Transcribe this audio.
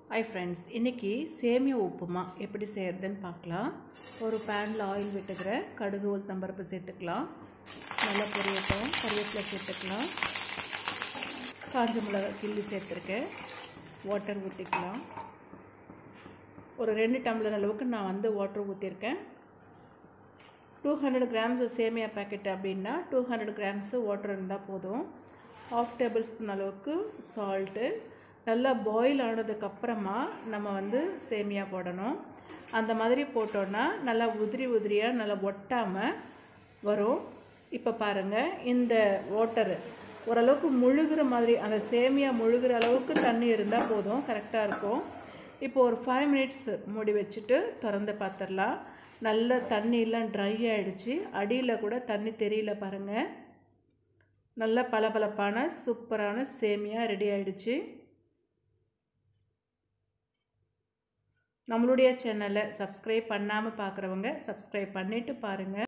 hi friends இன்றைக்கி சேமியா உப்புமா எப்படி செய்கிறதுன்னு பார்க்கலாம் ஒரு பேனில் ஆயில் விட்டுக்கிறேன் கடுகு உளுத்தம்பருப்பு சேர்த்துக்கலாம் நல்லா பொரியட்டும் கருவேப்பிலை சேர்த்துக்கலாம் காஞ்ச மிளகாய் கிள்ளி சேர்த்துருக்கேன் வாட்டர் ஊற்றிக்கலாம் ஒரு ரெண்டு டம்ளர் அளவுக்கு நான் வந்து வாட்டர் ஊற்றிருக்கேன் டூ ஹண்ட்ரட் கிராம்ஸ் சேமியா பேக்கெட் அப்படின்னா டூ ஹண்ட்ரட் கிராம்ஸு வாட்டர் இருந்தால் போதும் ஆஃப் டேபிள் ஸ்பூன் அளவுக்கு சால்ட்டு நல்லா பாயில் ஆனதுக்கப்புறமா நம்ம வந்து சேமியா போடணும் அந்த மாதிரி போட்டோன்னா நல்லா உதிரி உதிரியாக நல்லா ஒட்டாமல் வரும் இப்போ பாருங்கள் இந்த வாட்டரு ஓரளவுக்கு முழுகிற மாதிரி அந்த சேமியா முழுகிற அளவுக்கு தண்ணி இருந்தால் போதும் கரெக்டாக இருக்கும் இப்போ ஒரு ஃபைவ் மினிட்ஸ் மூடி வச்சுட்டு திறந்து பார்த்துடலாம் நல்ல தண்ணியெலாம் ட்ரை ஆகிடுச்சு அடியில் கூட தண்ணி தெரியல பாருங்கள் நல்ல பளபளப்பான சூப்பரான சேமியா ரெடி ஆகிடுச்சு நம்மளுடைய சேனலை சப்ஸ்கிரைப் பண்ணாமல் பார்க்குறவங்க சப்ஸ்கிரைப் பண்ணிவிட்டு பாருங்கள்